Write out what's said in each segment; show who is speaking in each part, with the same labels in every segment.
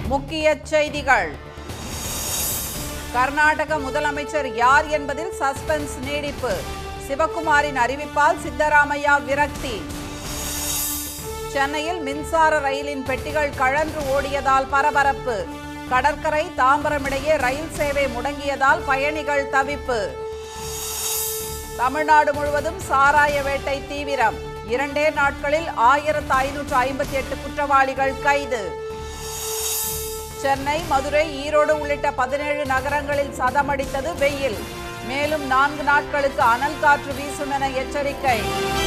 Speaker 1: முக்கிய செய்திகள் கர்நாடக முதலமைச்சர் யார் என்பதில் சஸ்பென்ஸ் நீடிப்பு சிவக்குமாரின் அறிவிப்பால் சித்தராமையா விரக்தி சென்னையில் மின்சார ரயிலின் பெட்டிகள் கழன்று ஓடியதால் பரபரப்பு கடற்கரை தாம்பரம் இடையே ரயில் சேவை முடங்கியதால் பயணிகள் தவிப்பு தமிழ்நாடு முழுவதும் சாராய வேட்டை தீவிரம் இரண்டே நாட்களில் ஆயிரத்து ஐநூற்று ஐம்பத்தி எட்டு குற்றவாளிகள் கைது சென்னை மதுரை ஈரோடு உள்ளிட்ட பதினேழு நகரங்களில் சதமடித்தது வெயில் மேலும் நான்கு நாட்களுக்கு அனல் காற்று வீசும் என எச்சரிக்கை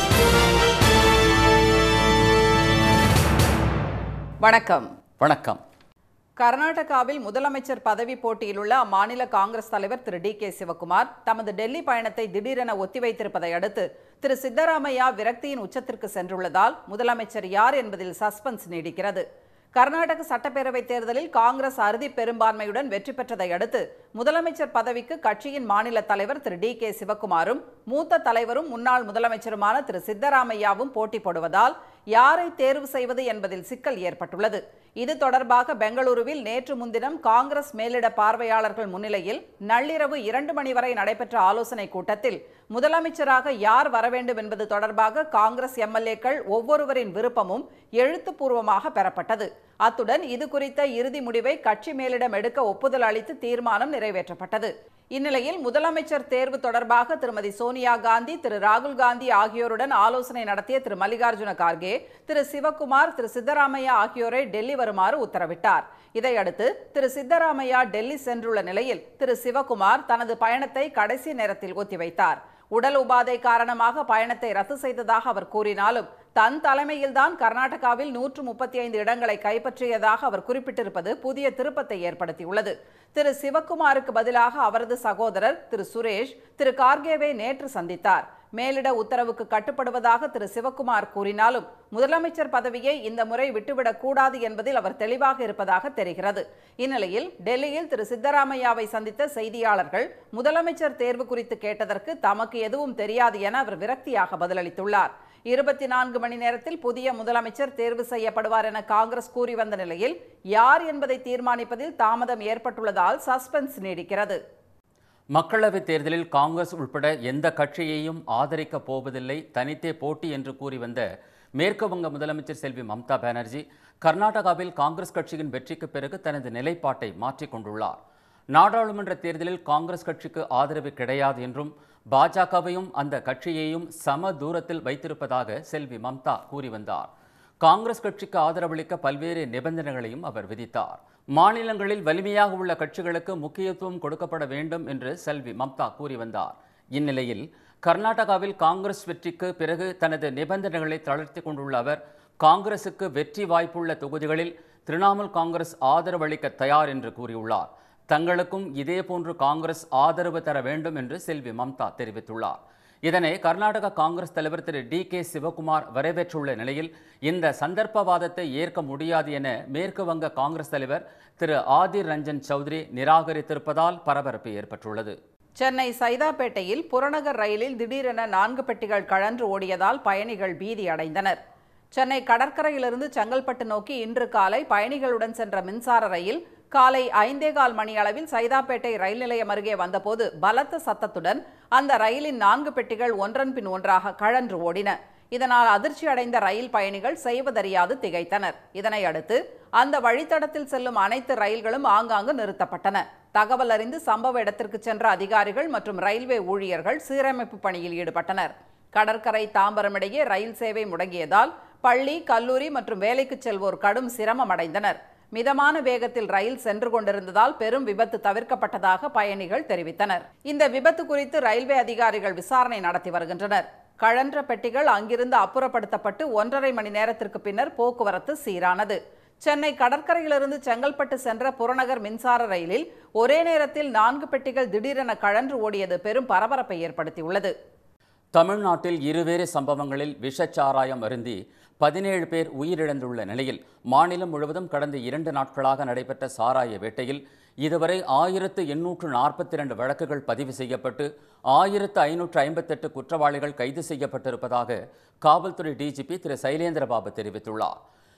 Speaker 1: வணக்கம்
Speaker 2: வணக்கம்
Speaker 1: கர்நாடகாவில் முதலமைச்சர் பதவி போட்டியிலுள்ள அம்மாநில காங்கிரஸ் தலைவர் திரு டி கே சிவகுமார் தமது டெல்லி பயணத்தை திடீரென ஒத்திவைத்திருப்பதை அடுத்து திரு சித்தராமையா விரக்தியின் உச்சத்திற்கு சென்றுள்ளதால் முதலமைச்சர் யார் என்பதில் சஸ்பென்ஸ் நீடிக்கிறது கர்நாடக சட்டப்பேரவைத் தேர்தலில் காங்கிரஸ் அறுதி பெரும்பான்மையுடன் வெற்றி பெற்றதை அடுத்து முதலமைச்சர் பதவிக்கு கட்சியின் மாநில தலைவர் திரு டி கே சிவகுமாரும் மூத்த தலைவரும் முன்னாள் முதலமைச்சருமான திரு சித்தராமையாவும் போட்டி போடுவதால் யாரை தேர்வு செய்வது என்பதில் சிக்கல் ஏற்பட்டுள்ளது இது தொடர்பாக பெங்களூருவில் நேற்று முன்தினம் காங்கிரஸ் மேலிட பார்வையாளர்கள் முன்னிலையில் நள்ளிரவு இரண்டு மணி வரை நடைபெற்ற ஆலோசனை கூட்டத்தில் முதலமைச்சராக யார் வர வேண்டும் என்பது தொடர்பாக காங்கிரஸ் எம்எல்ஏக்கள் ஒவ்வொருவரின் விருப்பமும் எழுத்துப்பூர்வமாக பெறப்பட்டது அத்துடன் இது குறித்த இறுதி முடிவை கட்சி மேலிடம் எடுக்க ஒப்புதல் அளித்து தீர்மானம் நிறைவேற்றப்பட்டது இந்நிலையில் முதலமைச்சர் தேர்வு தொடர்பாக திருமதி சோனியா காந்தி திரு ராகுல் காந்தி ஆகியோருடன் ஆலோசனை நடத்திய திரு மல்லிகார்ஜுன கார்கே திரு சிவக்குமார் திரு சித்தராமையா ஆகியோரை டெல்லி வருமாறு உத்தரவிட்டார் இதையடுத்து திரு சித்தராமையா டெல்லி சென்றுள்ள நிலையில் திரு சிவக்குமார் தனது பயணத்தை கடைசி நேரத்தில் ஒத்திவைத்தார் உடல் உபாதை காரணமாக பயணத்தை ரத்து செய்ததாக அவர் கூறினாலும் தன் தலைமையில்தான் கர்நாடகாவில் நூற்று முப்பத்தி ஐந்து இடங்களை கைப்பற்றியதாக அவர் குறிப்பிட்டிருப்பது புதிய திருப்பத்தை ஏற்படுத்தியுள்ளது திரு சிவக்குமாருக்கு பதிலாக அவரது சகோதரர் திரு சுரேஷ் திரு கார்கேவை நேற்று சந்தித்தார் மேலிட உத்தரவுக்கு கட்டுப்படுவதாக திரு சிவக்குமார் கூறினாலும் முதலமைச்சர் பதவியை இந்த முறை விட்டுவிடக் கூடாது என்பதில் அவர் தெளிவாக இருப்பதாக தெரிகிறது இந்நிலையில் டெல்லியில் திரு சித்தராமையாவை சந்தித்த செய்தியாளர்கள் முதலமைச்சர் தேர்வு குறித்து கேட்டதற்கு தமக்கு எதுவும் தெரியாது என அவர் விரக்தியாக பதிலளித்துள்ளார் இருபத்தி நான்கு மணி நேரத்தில் புதிய முதலமைச்சர் தேர்வு செய்யப்படுவார் என காங்கிரஸ் கூறி வந்த நிலையில் யார் என்பதை தீர்மானிப்பதில் தாமதம் ஏற்பட்டுள்ளதால் சஸ்பென்ஸ் நீடிக்கிறது
Speaker 2: மக்களவைத் தேர்தலில் காங்கிரஸ் உட்பட எந்த கட்சியையும் ஆதரிக்கப் போவதில்லை தனித்தே போட்டி என்று கூறி வந்த மேற்கு வங்க முதலமைச்சர் செல்வி மம்தா பானர்ஜி கர்நாடகாவில் காங்கிரஸ் கட்சியின் வெற்றிக்கு பிறகு தனது நிலைப்பாட்டை மாற்றிக் கொண்டுள்ளார் நாடாளுமன்ற தேர்தலில் காங்கிரஸ் கட்சிக்கு ஆதரவு கிடையாது என்றும் பாஜகவையும் அந்த கட்சியையும் சம தூரத்தில் வைத்திருப்பதாக செல்வி மம்தா கூறி வந்தார் காங்கிரஸ் கட்சிக்கு ஆதரவளிக்க பல்வேறு நிபந்தனைகளையும் அவர் விதித்தார் மாநிலங்களில் வலிமையாக உள்ள கட்சிகளுக்கு முக்கியத்துவம் கொடுக்கப்பட வேண்டும் என்று செல்வி மம்தா கூறி வந்தார் இந்நிலையில் கர்நாடகாவில் காங்கிரஸ் வெற்றிக்கு பிறகு தனது நிபந்தனைகளை தளர்த்தி கொண்டுள்ள அவர் காங்கிரசுக்கு வெற்றி வாய்ப்புள்ள தொகுதிகளில் திரிணாமுல் காங்கிரஸ் ஆதரவளிக்க தயார் என்று கூறியுள்ளார் தங்களுக்கும் இதேபோன்று காங்கிரஸ் ஆதரவு தர வேண்டும் என்று செல்வி மம்தா தெரிவித்துள்ளார் இதனை கர்நாடக காங்கிரஸ் தலைவர் திரு டி கே சிவகுமார் வரவேற்றுள்ள நிலையில் இந்த சந்தர்ப்பவாதத்தை ஏற்க முடியாது என மேற்கு வங்க காங்கிரஸ் தலைவர் திரு ஆதிர் ரஞ்சன் சௌத்ரி நிராகரித்திருப்பதால் பரபரப்பு ஏற்பட்டுள்ளது
Speaker 1: சென்னை சைதாப்பேட்டையில் புறநகர் ரயிலில் திடீரென நான்கு பெட்டிகள் கழன்று ஓடியதால் பயணிகள் பீதி அடைந்தனர் சென்னை கடற்கரையிலிருந்து செங்கல்பட்டு நோக்கி இன்று காலை பயணிகளுடன் சென்ற மின்சார ரயில் காலை ஐந்தே கால் மணி அளவில் சைதாப்பேட்டை ரயில் நிலையம் அருகே வந்தபோது பலத்த சத்தத்துடன் அந்த ரயிலின் நான்கு பெட்டிகள் ஒன்றன் பின் ஒன்றாக கழன்று ஓடின இதனால் அதிர்ச்சி அடைந்த ரயில் பயணிகள் செய்வதறியாது திகைத்தனர் இதனை அடுத்து அந்த வழித்தடத்தில் செல்லும் அனைத்து ரயில்களும் ஆங்காங்கு நிறுத்தப்பட்டன தகவல் அறிந்து சம்பவ இடத்திற்கு சென்ற அதிகாரிகள் மற்றும் ரயில்வே ஊழியர்கள் சீரமைப்பு பணியில் ஈடுபட்டனர் கடற்கரை தாம்பரம் இடையே ரயில் சேவை முடங்கியதால் பள்ளி கல்லூரி மற்றும் வேலைக்கு செல்வோர் கடும் சிரமம் அடைந்தனர் மிதமான வேகத்தில் ரயில் சென்று கொண்டிருந்ததால் பெரும் விபத்து தவிர்க்கப்பட்டதாக பயணிகள் தெரிவித்தனர் இந்த விபத்து குறித்து ரயில்வே அதிகாரிகள் விசாரணை நடத்தி வருகின்றனர் கழன்ற பெட்டிகள் அங்கிருந்து அப்புறப்படுத்தப்பட்டு ஒன்றரை மணி நேரத்திற்கு பின்னர் போக்குவரத்து சீரானது சென்னை கடற்கரையிலிருந்து செங்கல்பட்டு சென்ற புறநகர் மின்சார ரயிலில் ஒரே நேரத்தில் நான்கு பெட்டிகள் திடீரென கழன்று ஓடியது பெரும் பரபரப்பை ஏற்படுத்தியுள்ளது
Speaker 2: தமிழ்நாட்டில் இருவேறு சம்பவங்களில் விஷச்சாராயம் அருந்தி பதினேழு பேர் உயிரிழந்துள்ள நிலையில் மாநிலம் முழுவதும் கடந்த இரண்டு நாட்களாக நடைபெற்ற சாராய வேட்டையில் இதுவரை ஆயிரத்து எண்ணூற்று நாற்பத்தி இரண்டு வழக்குகள் பதிவு செய்யப்பட்டு ஆயிரத்து ஐநூற்று ஐம்பத்தெட்டு குற்றவாளிகள் கைது செய்யப்பட்டிருப்பதாக காவல்துறை டிஜிபி திரு சைலேந்திரபாபு தெரிவித்துள்ளார்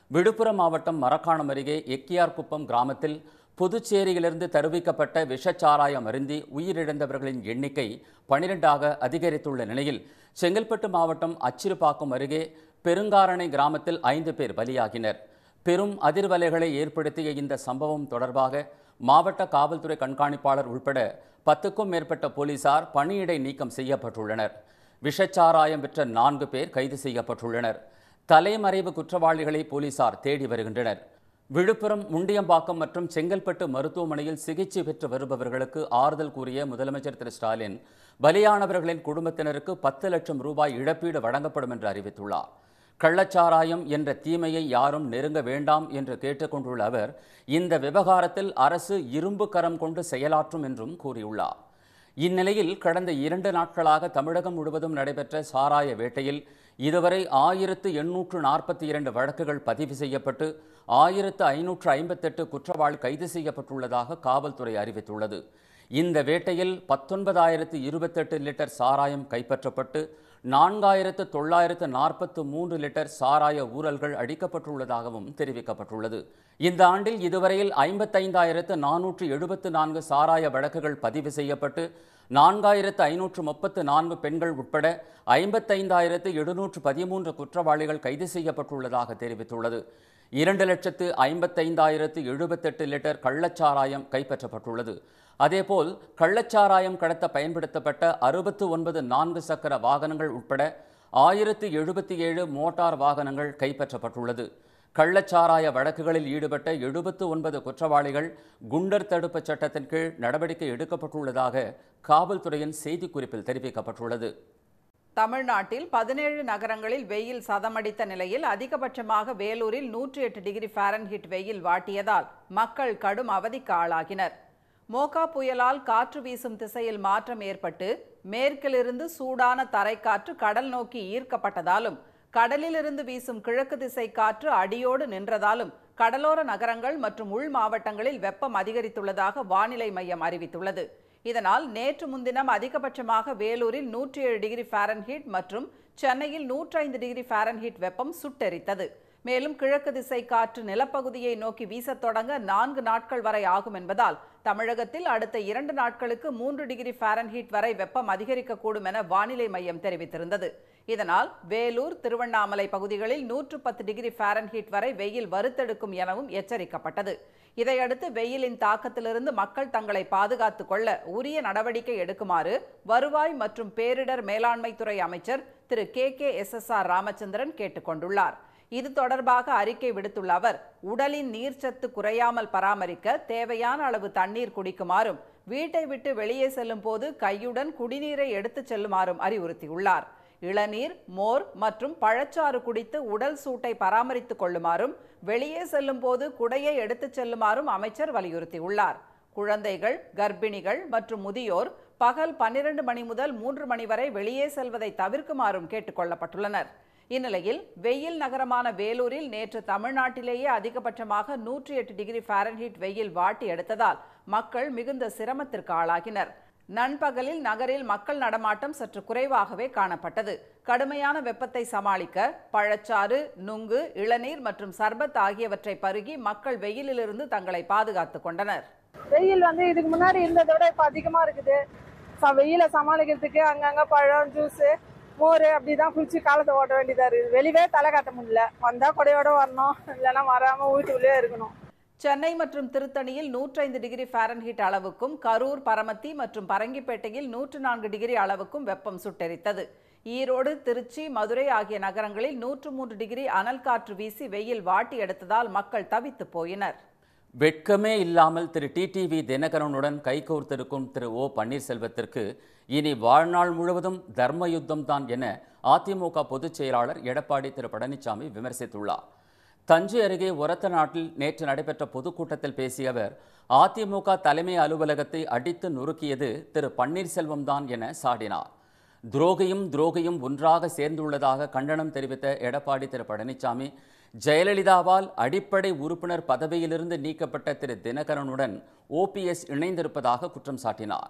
Speaker 2: விழுப்புரம் மாவட்டம் மரக்காணம் அருகே எக்கியார்குப்பம் கிராமத்தில் புதுச்சேரியிலிருந்து தருவிக்கப்பட்ட விஷச்சாராயம் அருந்தி உயிரிழந்தவர்களின் எண்ணிக்கை பனிரெண்டாக அதிகரித்துள்ள நிலையில் செங்கல்பட்டு மாவட்டம் அச்சிறுபாக்கம் அருகே பெருங்காரணை கிராமத்தில் ஐந்து பேர் பலியாகினர் பெரும் அதிர்வலைகளை ஏற்படுத்திய இந்த சம்பவம் தொடர்பாக மாவட்ட காவல்துறை கண்காணிப்பாளர் உள்பட பத்துக்கும் மேற்பட்ட போலீசார் பணியிடை நீக்கம் செய்யப்பட்டுள்ளனர் விஷச்சாராயம் விற்ற நான்கு பேர் கைது செய்யப்பட்டுள்ளனர் தலைமறைவு குற்றவாளிகளை போலீசார் தேடி வருகின்றனர் விழுப்புரம் முண்டியம்பாக்கம் மற்றும் செங்கல்பட்டு மருத்துவமனையில் சிகிச்சை பெற்று வருபவர்களுக்கு ஆறுதல் கூறிய முதலமைச்சர் திரு ஸ்டாலின் பலியானவர்களின் குடும்பத்தினருக்கு பத்து லட்சம் ரூபாய் இழப்பீடு வழங்கப்படும் என்று அறிவித்துள்ளார் கள்ளச்சாராயம் என்ற தீமையை யாரும் நெருங்க வேண்டாம் என்று கேட்டுக்கொண்டுள்ள அவர் இந்த விவகாரத்தில் அரசு இரும்பு கரம் கொண்டு செயலாற்றும் என்றும் கூறியுள்ளார் இந்நிலையில் கடந்த இரண்டு நாட்களாக தமிழகம் முழுவதும் நடைபெற்ற சாராய வேட்டையில் இதுவரை ஆயிரத்து எண்ணூற்று நாற்பத்தி இரண்டு வழக்குகள் பதிவு செய்யப்பட்டு ஆயிரத்து ஐநூற்று ஐம்பத்தெட்டு குற்றவாளி கைது செய்யப்பட்டுள்ளதாக காவல்துறை அறிவித்துள்ளது இந்த வேட்டையில் பத்தொன்பதாயிரத்து இருபத்தெட்டு லிட்டர் சாராயம் கைப்பற்றப்பட்டு நான்காயிரத்து தொள்ளாயிரத்து நாற்பத்து மூன்று லிட்டர் சாராய ஊழல்கள் அடிக்கப்பட்டுள்ளதாகவும் தெரிவிக்கப்பட்டுள்ளது இந்த ஆண்டில் இதுவரையில் ஐம்பத்தைந்தாயிரத்து நானூற்று எழுபத்து நான்கு சாராய வழக்குகள் பதிவு செய்யப்பட்டு நான்காயிரத்து ஐநூற்று முப்பத்து நான்கு பெண்கள் உட்பட ஐம்பத்தைந்தாயிரத்து எழுநூற்று பதிமூன்று குற்றவாளிகள் கைது செய்யப்பட்டுள்ளதாக தெரிவித்துள்ளது இரண்டு லட்சத்து ஐம்பத்தைந்தாயிரத்து எழுபத்தெட்டு லிட்டர் கள்ளச்சாராயம் கைப்பற்றப்பட்டுள்ளது அதேபோல் கள்ளச்சாராயம் கடத்த பயன்படுத்தப்பட்ட அறுபத்து ஒன்பது நான்கு சக்கர வாகனங்கள் உட்பட ஆயிரத்து எழுபத்தி ஏழு மோட்டார் வாகனங்கள் கைப்பற்றப்பட்டுள்ளது கள்ளச்சாராய வழக்குகளில் ஈடுபட்ட எழுபத்து ஒன்பது குற்றவாளிகள் குண்டர் தடுப்பு சட்டத்தின் கீழ் நடவடிக்கை எடுக்கப்பட்டுள்ளதாக காவல்துறையின் செய்திக்குறிப்பில் தெரிவிக்கப்பட்டுள்ளது
Speaker 1: தமிழ்நாட்டில் பதினேழு நகரங்களில் வெயில் சதமடித்த நிலையில் அதிகபட்சமாக வேலூரில் நூற்றி எட்டு டிகிரி ஃபாரன்ஹீட் வெயில் வாட்டியதால் மக்கள் கடும் அவதிக்கு ஆளாகினர் மோகா புயலால் காற்று வீசும் திசையில் மாற்றம் ஏற்பட்டு மேற்கிலிருந்து சூடான தரைக்காற்று கடல் நோக்கி ஈர்க்கப்பட்டதாலும் கடலிலிருந்து வீசும் கிழக்கு திசை காற்று அடியோடு நின்றதாலும் கடலோர நகரங்கள் மற்றும் உள் மாவட்டங்களில் வெப்பம் அதிகரித்துள்ளதாக வானிலை மையம் அறிவித்துள்ளது இதனால் நேற்று முன்தினம் அதிகபட்சமாக வேலூரில் நூற்றி ஏழு டிகிரி ஃபாரன்ஹீட் மற்றும் சென்னையில் நூற்றி ஐந்து டிகிரி ஃபாரன்ஹீட் வெப்பம் சுட்டெரித்தது மேலும் கிழக்கு திசை காற்று நிலப்பகுதியை நோக்கி வீசத் தொடங்க நான்கு நாட்கள் வரை ஆகும் என்பதால் தமிழகத்தில் அடுத்த இரண்டு நாட்களுக்கு மூன்று டிகிரி ஃபாரன்ஹீட் வரை வெப்பம் அதிகரிக்கக்கூடும் என வானிலை மையம் தெரிவித்திருந்தது இதனால் வேலூர் திருவண்ணாமலை பகுதிகளில் நூற்று பத்து டிகிரி ஃபாரன்ஹீட் வரை வெயில் வறுத்தெடுக்கும் எனவும் எச்சரிக்கப்பட்டது இதையடுத்து வெயிலின் தாக்கத்திலிருந்து மக்கள் தங்களை பாதுகாத்துக் கொள்ள உரிய நடவடிக்கை எடுக்குமாறு வருவாய் மற்றும் பேரிடர் மேலாண்மைத்துறை அமைச்சர் திரு K K S S R Ramachandran கேட்டுக்கொண்டுள்ளார் இது தொடர்பாக அறிக்கை விடுத்துள்ள அவர் உடலின் நீர்ச்சத்து குறையாமல் பராமரிக்க தேவையான அளவு தண்ணீர் குடிக்குமாறும் வீட்டை விட்டு வெளியே செல்லும் போது கையுடன் குடிநீரை எடுத்துச் செல்லுமாறும் அறிவுறுத்தியுள்ளார் இளநீர் மோர் மற்றும் பழச்சாறு குடித்து உடல் சூட்டை பராமரித்துக் கொள்ளுமாறும் வெளியே செல்லும் போது குடையை எடுத்துச் செல்லுமாறும் அமைச்சர் வலியுறுத்தியுள்ளார் குழந்தைகள் கர்ப்பிணிகள் மற்றும் முதியோர் பகல் பன்னிரண்டு மணி முதல் மூன்று மணி வரை வெளியே செல்வதை தவிர்க்குமாறும் கேட்டுக்கொள்ளப்பட்டுள்ளனர் இந்நிலையில் வெயில் நகரமான வேலூரில் நேற்று தமிழ்நாட்டிலேயே அதிகபட்சமாக நூற்றி எட்டு டிகிரி ஃபாரன்ஹீட் வெயில் வாட்டி எடுத்ததால் மக்கள் மிகுந்த சிரமத்திற்கு ஆளாகினர் நண்பகலில் நகரில் மக்கள் நடமாட்டம் சற்று குறைவாகவே காணப்பட்டது கடுமையான வெப்பத்தை சமாளிக்க பழச்சாறு நுங்கு இளநீர் மற்றும் சர்பத் ஆகியவற்றை பருகி மக்கள் வெயிலிலிருந்து தங்களை பாதுகாத்துக் கொண்டனர்
Speaker 3: வெயில் வந்து இதுக்கு முன்னாடி இருந்ததை விட இப்போ அதிகமாக இருக்குது ச- வெயிலை சமாளிக்கிறதுக்கு அங்கங்கே பழம் ஜூஸு மோர் அப்படி தான் குளிச்சு காலத்தை ஓட்ட வேண்டியதாக இருக்குது வெளியவே தலை காட்ட முடியல வந்தால் கொடையோட வரணும் இல்லைன்னா வராமல் வீட்டுக்குள்ளேயே இருக்கணும்
Speaker 1: சென்னை மற்றும் திருத்தணியில் 105 டிகிரி ஃபாரன்ஹீட் அளவுக்கும் கரூர் பரமத்தி மற்றும் பரங்கிப்பேட்டையில் நூற்று நான்கு டிகிரி அளவுக்கும் வெப்பம் சுட்டெரித்தது ஈரோடு திருச்சி மதுரை ஆகிய நகரங்களில் நூற்று மூன்று டிகிரி அனல் காற்று வீசி வெயில் வாட்டி எடுத்ததால் மக்கள் தவித்து போயினர்
Speaker 2: வெட்கமே இல்லாமல் திரு டிடிவி தினகரனுடன் கைகோர்த்திருக்கும் திரு ஓ பன்னீர்செல்வத்திற்கு இனி வாழ்நாள் முழுவதும் தர்ம யுத்தம் தான் என அதிமுக பொதுச் செயலாளர் எடப்பாடி திரு பழனிசாமி விமர்சித்துள்ளார் தஞ்சை அருகே ஒரத்த நாட்டில் நேற்று நடைபெற்ற பொதுக்கூட்டத்தில் பேசிய அவர் அதிமுக தலைமை அலுவலகத்தை அடித்து நொறுக்கியது திரு பன்னீர்செல்வம் தான் என சாடினார் துரோகியும் துரோகியும் ஒன்றாக சேர்ந்துள்ளதாக கண்டனம் தெரிவித்த எடப்பாடி திரு பழனிசாமி ஜெயலலிதாவால் அடிப்படை உறுப்பினர் பதவியிலிருந்து நீக்கப்பட்ட திரு தினகரனுடன் ஓபிஎஸ் இணைந்திருப்பதாக குற்றம் சாட்டினார்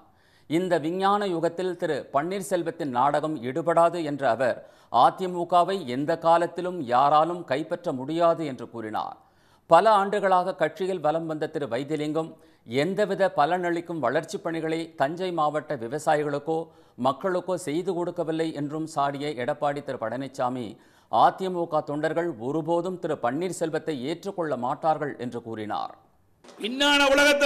Speaker 2: இந்த விஞ்ஞான யுகத்தில் திரு பன்னீர்செல்வத்தின் நாடகம் எடுபடாது என்ற அவர் அதிமுகவை எந்த காலத்திலும் யாராலும் கைப்பற்ற முடியாது என்று கூறினார் பல ஆண்டுகளாக கட்சியில் வலம் வந்த திரு வைத்திலிங்கம் எந்தவித பலனளிக்கும் வளர்ச்சிப் பணிகளை தஞ்சை மாவட்ட விவசாயிகளுக்கோ மக்களுக்கோ செய்து கொடுக்கவில்லை என்றும் சாடிய எடப்பாடி திரு பழனிசாமி அதிமுக தொண்டர்கள் ஒருபோதும் திரு பன்னீர்செல்வத்தை ஏற்றுக்கொள்ள மாட்டார்கள் என்று கூறினார்
Speaker 4: விஞ்ஞான உலகத்துல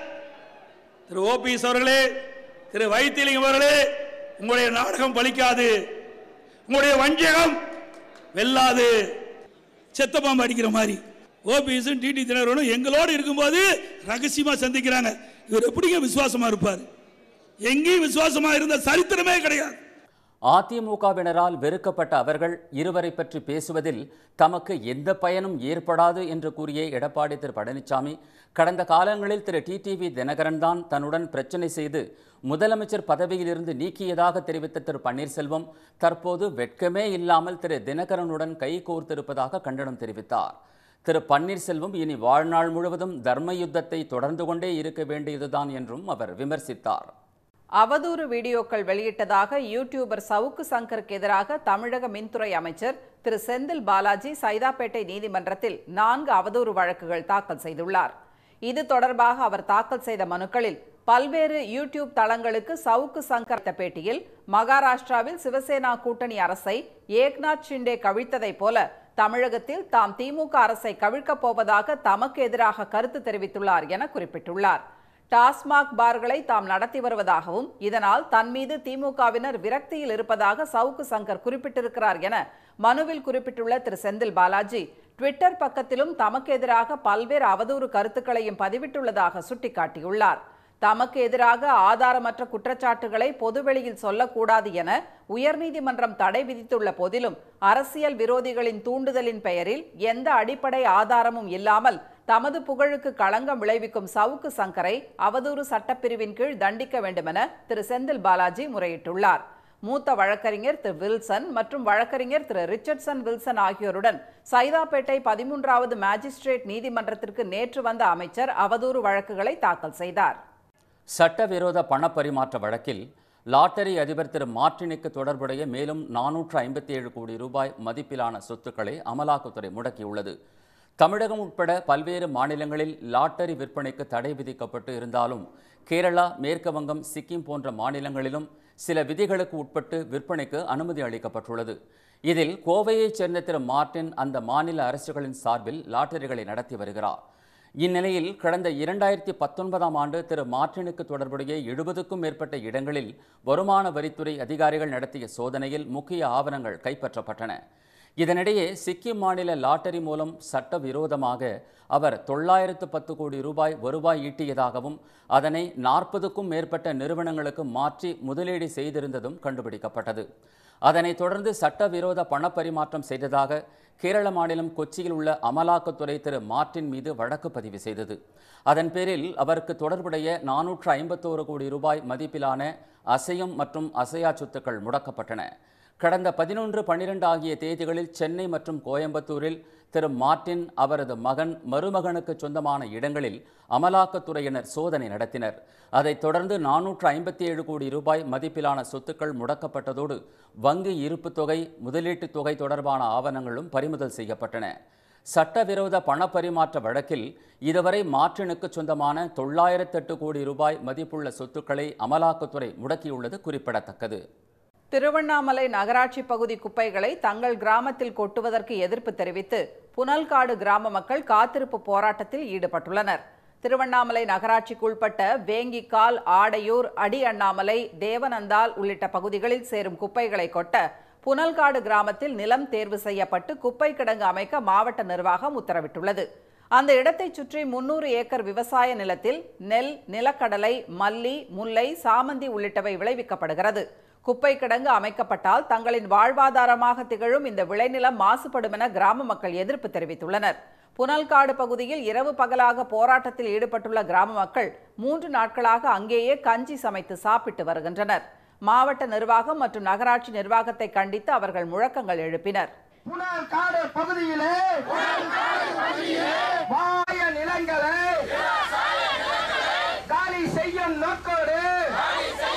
Speaker 4: திரு ஓபிஎஸ் அவர்களே திரு வைத்திலிங்கம் அவர்களே உங்களுடைய நாடகம் பலிக்காது உங்களுடைய வஞ்சகம் வெல்லாது செத்த பாம்பு அடிக்கிற மாதிரி ஓபிஎஸும் டிடி தினகரனும் எங்களோடு இருக்கும்போது ரகசியமா சந்திக்கிறாங்க இவர் எப்படிங்க விசுவாசமா இருப்பார் எங்கேயும் விசுவாசமா இருந்த சரித்திரமே கிடையாது
Speaker 2: அதிமுகவினரால் வெறுக்கப்பட்ட அவர்கள் இருவரை பற்றி பேசுவதில் தமக்கு எந்த பயனும் ஏற்படாது என்று கூறிய எடப்பாடி திரு பழனிசாமி கடந்த காலங்களில் திரு டிடிவி தினகரன் தான் தன்னுடன் பிரச்சனை செய்து முதலமைச்சர் பதவியிலிருந்து நீக்கியதாக தெரிவித்த திரு பன்னீர்செல்வம் தற்போது வெட்கமே இல்லாமல் திரு தினகரனுடன் கை கோர்த்திருப்பதாக கண்டனம் தெரிவித்தார் திரு பன்னீர்செல்வம் இனி வாழ்நாள் முழுவதும் தர்ம யுத்தத்தை தொடர்ந்து கொண்டே இருக்க வேண்டியதுதான் என்றும் அவர் விமர்சித்தார்
Speaker 1: அவதூறு வீடியோக்கள் வெளியிட்டதாக யூடியூபர் சவுக்கு சங்கருக்கு எதிராக தமிழக மின்துறை அமைச்சர் திரு செந்தில் பாலாஜி சைதாப்பேட்டை நீதிமன்றத்தில் நான்கு அவதூறு வழக்குகள் தாக்கல் செய்துள்ளார் இது தொடர்பாக அவர் தாக்கல் செய்த மனுக்களில் பல்வேறு யூடியூப் தளங்களுக்கு சவுக்கு சங்கர் அளித்த பேட்டியில் மகாராஷ்டிராவில் சிவசேனா கூட்டணி அரசை ஏக்நாத் ஷிண்டே கவிழ்த்ததைப் போல தமிழகத்தில் தாம் திமுக அரசை கவிழ்க்கப் போவதாக தமக்கு எதிராக கருத்து தெரிவித்துள்ளார் என குறிப்பிட்டுள்ளார் டாஸ்மாக் பார்களை தாம் நடத்தி வருவதாகவும் இதனால் தன் மீது திமுகவினர் விரக்தியில் இருப்பதாக சவுக்கு சங்கர் குறிப்பிட்டிருக்கிறார் என மனுவில் குறிப்பிட்டுள்ள திரு செந்தில் பாலாஜி ட்விட்டர் பக்கத்திலும் தமக்கு எதிராக பல்வேறு அவதூறு கருத்துக்களையும் பதிவிட்டுள்ளதாக சுட்டிக்காட்டியுள்ளார் தமக்கு எதிராக ஆதாரமற்ற குற்றச்சாட்டுகளை பொதுவெளியில் சொல்லக்கூடாது என உயர்நீதிமன்றம் தடை விதித்துள்ள போதிலும் அரசியல் விரோதிகளின் தூண்டுதலின் பெயரில் எந்த அடிப்படை ஆதாரமும் இல்லாமல் தமது புகழுக்கு களங்கம் விளைவிக்கும் சவுக்கு சங்கரை அவதூறு சட்டப்பிரிவின் கீழ் தண்டிக்க வேண்டுமென திரு செந்தில் பாலாஜி முறையிட்டுள்ளார் மூத்த வழக்கறிஞர் திரு வில்சன் மற்றும் வழக்கறிஞர் திரு ரிச்சர்ட்சன் வில்சன் ஆகியோருடன் சைதாப்பேட்டை பதிமூன்றாவது மேஜிஸ்ட்ரேட் நீதிமன்றத்திற்கு நேற்று வந்த அமைச்சர் அவதூறு வழக்குகளை தாக்கல் செய்தார்
Speaker 2: சட்டவிரோத பணப்பரிமாற்ற வழக்கில் லாட்டரி அதிபர் திரு மார்டினுக்கு தொடர்புடைய மேலும் நானூற்று ஐம்பத்தி ஏழு கோடி ரூபாய் மதிப்பிலான சொத்துக்களை அமலாக்கத்துறை முடக்கியுள்ளது தமிழகம் உட்பட பல்வேறு மாநிலங்களில் லாட்டரி விற்பனைக்கு தடை விதிக்கப்பட்டு இருந்தாலும் கேரளா மேற்கு வங்கம் சிக்கிம் போன்ற மாநிலங்களிலும் சில விதிகளுக்கு உட்பட்டு விற்பனைக்கு அனுமதி அளிக்கப்பட்டுள்ளது இதில் கோவையைச் சேர்ந்த திரு மார்டின் அந்த மாநில அரசுகளின் சார்பில் லாட்டரிகளை நடத்தி வருகிறார் இந்நிலையில் கடந்த இரண்டாயிரத்தி பத்தொன்பதாம் ஆண்டு திரு மார்டினுக்கு தொடர்புடைய எழுபதுக்கும் மேற்பட்ட இடங்களில் வருமான வரித்துறை அதிகாரிகள் நடத்திய சோதனையில் முக்கிய ஆவணங்கள் கைப்பற்றப்பட்டன இதனிடையே சிக்கிம் மாநில லாட்டரி மூலம் சட்டவிரோதமாக அவர் தொள்ளாயிரத்து பத்து கோடி ரூபாய் வருவாய் ஈட்டியதாகவும் அதனை நாற்பதுக்கும் மேற்பட்ட நிறுவனங்களுக்கு மாற்றி முதலீடு செய்திருந்ததும் கண்டுபிடிக்கப்பட்டது அதனைத் தொடர்ந்து சட்டவிரோத பணப்பரிமாற்றம் செய்ததாக கேரள மாநிலம் கொச்சியில் உள்ள அமலாக்கத்துறை திரு மார்டின் மீது வழக்கு பதிவு செய்தது அதன் பேரில் அவருக்கு தொடர்புடைய நானூற்று ஐம்பத்தோரு கோடி ரூபாய் மதிப்பிலான அசையும் மற்றும் அசையா சொத்துக்கள் முடக்கப்பட்டன கடந்த பதினொன்று பன்னிரண்டு ஆகிய தேதிகளில் சென்னை மற்றும் கோயம்புத்தூரில் திரு மார்டின் அவரது மகன் மருமகனுக்கு சொந்தமான இடங்களில் அமலாக்கத்துறையினர் சோதனை நடத்தினர் அதைத் தொடர்ந்து நானூற்று ஐம்பத்தி ஏழு கோடி ரூபாய் மதிப்பிலான சொத்துக்கள் முடக்கப்பட்டதோடு வங்கி இருப்புத் தொகை முதலீட்டுத் தொகை தொடர்பான ஆவணங்களும் பறிமுதல் செய்யப்பட்டன சட்டவிரோத பணப்பரிமாற்ற வழக்கில் இதுவரை மார்டினுக்கு சொந்தமான தொள்ளாயிரத்தெட்டு கோடி ரூபாய் மதிப்புள்ள சொத்துக்களை அமலாக்கத்துறை முடக்கியுள்ளது குறிப்பிடத்தக்கது
Speaker 1: திருவண்ணாமலை நகராட்சி பகுதி குப்பைகளை தங்கள் கிராமத்தில் கொட்டுவதற்கு எதிர்ப்பு தெரிவித்து புனல்காடு கிராம மக்கள் காத்திருப்பு போராட்டத்தில் ஈடுபட்டுள்ளனர் திருவண்ணாமலை நகராட்சிக்குட்பட்ட வேங்கிக்கால் ஆடையூர் அடி அண்ணாமலை தேவனந்தால் உள்ளிட்ட பகுதிகளில் சேரும் குப்பைகளை கொட்ட புனல்காடு கிராமத்தில் நிலம் தேர்வு செய்யப்பட்டு குப்பை கிடங்கு அமைக்க மாவட்ட நிர்வாகம் உத்தரவிட்டுள்ளது அந்த இடத்தைச் சுற்றி முன்னூறு ஏக்கர் விவசாய நிலத்தில் நெல் நிலக்கடலை மல்லி முல்லை சாமந்தி உள்ளிட்டவை விளைவிக்கப்படுகிறது குப்பை கிடங்கு அமைக்கப்பட்டால் தங்களின் வாழ்வாதாரமாக திகழும் இந்த விளைநிலம் மாசுபடும் என கிராம மக்கள் எதிர்ப்பு தெரிவித்துள்ளனர் புனல்காடு பகுதியில் இரவு பகலாக போராட்டத்தில் ஈடுபட்டுள்ள கிராம மக்கள் மூன்று நாட்களாக அங்கேயே கஞ்சி சமைத்து சாப்பிட்டு வருகின்றனர் மாவட்ட நிர்வாகம் மற்றும் நகராட்சி நிர்வாகத்தை கண்டித்து அவர்கள் முழக்கங்கள் எழுப்பினர்
Speaker 5: புனல் காடு பகுதியிலே வாய நிலங்களை காலி செய்யும் நோக்கோடு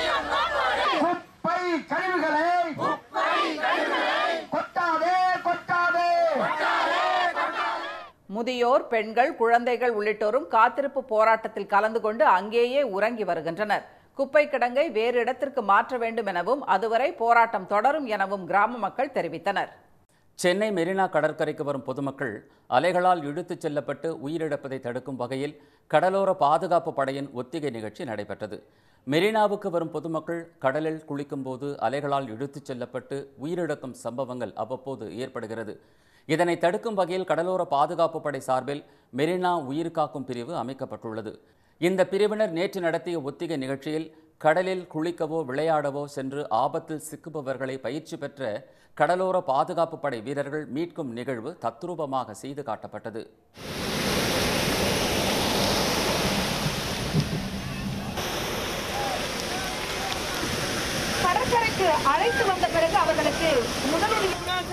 Speaker 1: முதியோர் பெண்கள் குழந்தைகள் உள்ளிட்டோரும் காத்திருப்பு போராட்டத்தில் கலந்து கொண்டு அங்கேயே உறங்கி வருகின்றனர் குப்பை கிடங்கை வேறு இடத்திற்கு மாற்ற வேண்டும் எனவும் அதுவரை போராட்டம் தொடரும் எனவும் கிராம மக்கள் தெரிவித்தனர்
Speaker 2: சென்னை மெரினா கடற்கரைக்கு வரும் பொதுமக்கள் அலைகளால் இழுத்துச் செல்லப்பட்டு உயிரிழப்பதை தடுக்கும் வகையில் கடலோர பாதுகாப்பு படையின் ஒத்திகை நிகழ்ச்சி நடைபெற்றது மெரினாவுக்கு வரும் பொதுமக்கள் கடலில் குளிக்கும்போது அலைகளால் இழுத்துச் செல்லப்பட்டு உயிரிழக்கும் சம்பவங்கள் அவ்வப்போது ஏற்படுகிறது இதனை தடுக்கும் வகையில் கடலோர பாதுகாப்பு படை சார்பில் மெரினா உயிர்காக்கும் பிரிவு அமைக்கப்பட்டுள்ளது இந்த பிரிவினர் நேற்று நடத்திய ஒத்திகை நிகழ்ச்சியில் கடலில் குளிக்கவோ விளையாடவோ சென்று ஆபத்தில் சிக்குபவர்களை பயிற்சி பெற்ற கடலோர பாதுகாப்பு படை வீரர்கள் மீட்கும் நிகழ்வு தத்ரூபமாக செய்து காட்டப்பட்டது
Speaker 6: கடற்கரைக்கு அழைத்து வந்த பிறகு அவர்களுக்கு முதலுதவி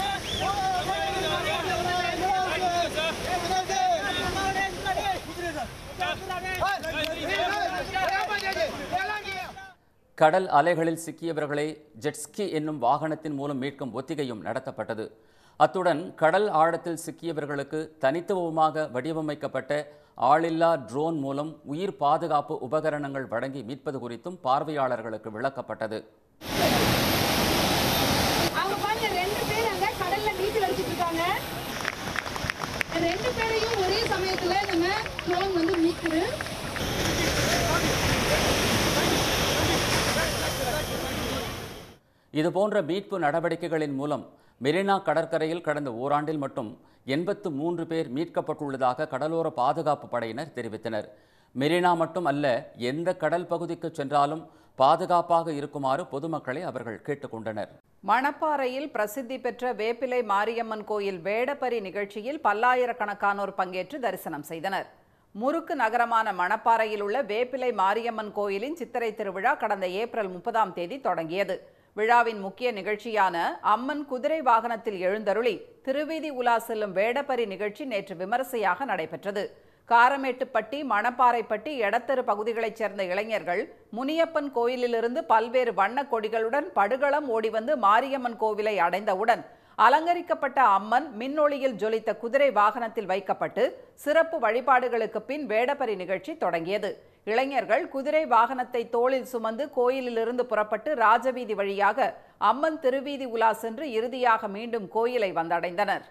Speaker 2: கடல் அலைகளில் சிக்கியவர்களை ஜெட்ஸ்கி என்னும் வாகனத்தின் மூலம் மீட்கும் ஒத்திகையும் நடத்தப்பட்டது அத்துடன் கடல் ஆழத்தில் சிக்கியவர்களுக்கு தனித்துவமாக வடிவமைக்கப்பட்ட ஆளில்லா ட்ரோன் மூலம் உயிர் பாதுகாப்பு உபகரணங்கள் வழங்கி மீட்பது குறித்தும் பார்வையாளர்களுக்கு விளக்கப்பட்டது
Speaker 6: அவங்க பாருங்க ரெண்டு பேர் அங்க கடல்ல நீச்சல் அடிச்சிட்டு இருக்காங்க இந்த ரெண்டு பேரையும் ஒரே சமயத்துல நம்ம ட்ரோன் வந்து மீட்குது
Speaker 2: இதுபோன்ற மீட்பு நடவடிக்கைகளின் மூலம் மெரினா கடற்கரையில் கடந்த ஓராண்டில் மட்டும் எண்பத்து மூன்று பேர் மீட்கப்பட்டுள்ளதாக கடலோர பாதுகாப்பு படையினர் தெரிவித்தனர் மெரினா மட்டும் அல்ல எந்த கடல் பகுதிக்கு சென்றாலும் பாதுகாப்பாக இருக்குமாறு பொதுமக்களை அவர்கள் கேட்டுக்கொண்டனர்
Speaker 1: மணப்பாறையில் பிரசித்தி பெற்ற வேப்பிலை மாரியம்மன் கோயில் வேடப்பரி நிகழ்ச்சியில் பல்லாயிரக்கணக்கானோர் பங்கேற்று தரிசனம் செய்தனர் முறுக்கு நகரமான மணப்பாறையில் உள்ள வேப்பிலை மாரியம்மன் கோயிலின் சித்திரை திருவிழா கடந்த ஏப்ரல் முப்பதாம் தேதி தொடங்கியது விழாவின் முக்கிய நிகழ்ச்சியான அம்மன் குதிரை வாகனத்தில் எழுந்தருளி திருவீதி உலா செல்லும் வேடப்பரி நிகழ்ச்சி நேற்று விமரிசையாக நடைபெற்றது காரமேட்டுப்பட்டி மணப்பாறைப்பட்டி எடத்தெரு பகுதிகளைச் சேர்ந்த இளைஞர்கள் முனியப்பன் கோயிலிலிருந்து பல்வேறு வண்ணக் கொடிகளுடன் படுகளம் ஓடி வந்து மாரியம்மன் கோவிலை அடைந்தவுடன் அலங்கரிக்கப்பட்ட அம்மன் மின்னொளியில் ஜொலித்த குதிரை வாகனத்தில் வைக்கப்பட்டு சிறப்பு வழிபாடுகளுக்கு பின் வேடப்பரி நிகழ்ச்சி தொடங்கியது இளைஞர்கள் குதிரை வாகனத்தை தோளில் சுமந்து கோயிலிலிருந்து புறப்பட்டு ராஜவீதி வழியாக அம்மன் திருவீதி உலா சென்று இறுதியாக மீண்டும் கோயிலை வந்தடைந்தனர்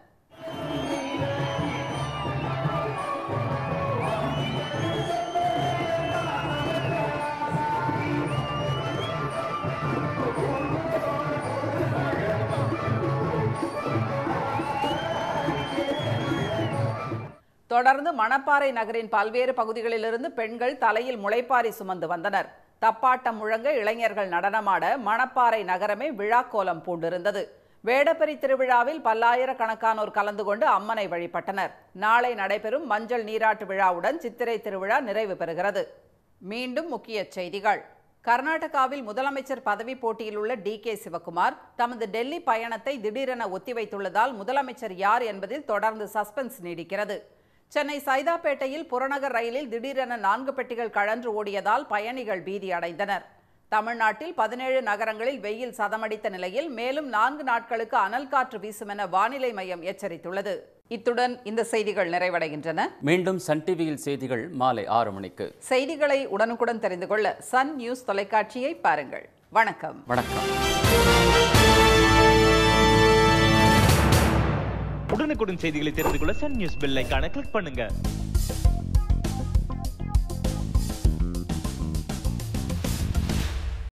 Speaker 1: தொடர்ந்து மணப்பாறை நகரின் பல்வேறு பகுதிகளிலிருந்து பெண்கள் தலையில் முளைப்பாரி சுமந்து வந்தனர் தப்பாட்டம் முழங்க இளைஞர்கள் நடனமாட மணப்பாறை நகரமே விழாக்கோலம் பூண்டிருந்தது வேடப்பரி திருவிழாவில் பல்லாயிரக்கணக்கானோர் கலந்து கொண்டு அம்மனை வழிபட்டனர் நாளை நடைபெறும் மஞ்சள் நீராட்டு விழாவுடன் சித்திரை திருவிழா நிறைவு பெறுகிறது மீண்டும் முக்கிய செய்திகள் கர்நாடகாவில் முதலமைச்சர் பதவி போட்டியில் உள்ள டி கே சிவகுமார் தமது டெல்லி பயணத்தை திடீரென ஒத்திவைத்துள்ளதால் முதலமைச்சர் யார் என்பதில் தொடர்ந்து சஸ்பென்ஸ் நீடிக்கிறது சென்னை சைதாப்பேட்டையில் புறநகர் ரயிலில் திடீரென நான்கு பெட்டிகள் கழன்று ஓடியதால் பயணிகள் பீதி அடைந்தனர் தமிழ்நாட்டில் பதினேழு நகரங்களில் வெயில் சதமடித்த நிலையில் மேலும் நான்கு நாட்களுக்கு அனல் காற்று வீசும் என வானிலை மையம் எச்சரித்துள்ளது இத்துடன் இந்த செய்திகள் நிறைவடைகின்றன
Speaker 2: மீண்டும் சன் டிவியில் செய்திகள் மாலை ஆறு மணிக்கு
Speaker 1: செய்திகளை உடனுக்குடன் தெரிந்து கொள்ள சன் நியூஸ் தொலைக்காட்சியை பாருங்கள் வணக்கம்
Speaker 2: வணக்கம்
Speaker 7: உடனுக்குடன் செய்திகளை தெரிந்து கொள்ள சன் நியூஸ் பெல் ஐகானை கிளிக் பண்ணுங்க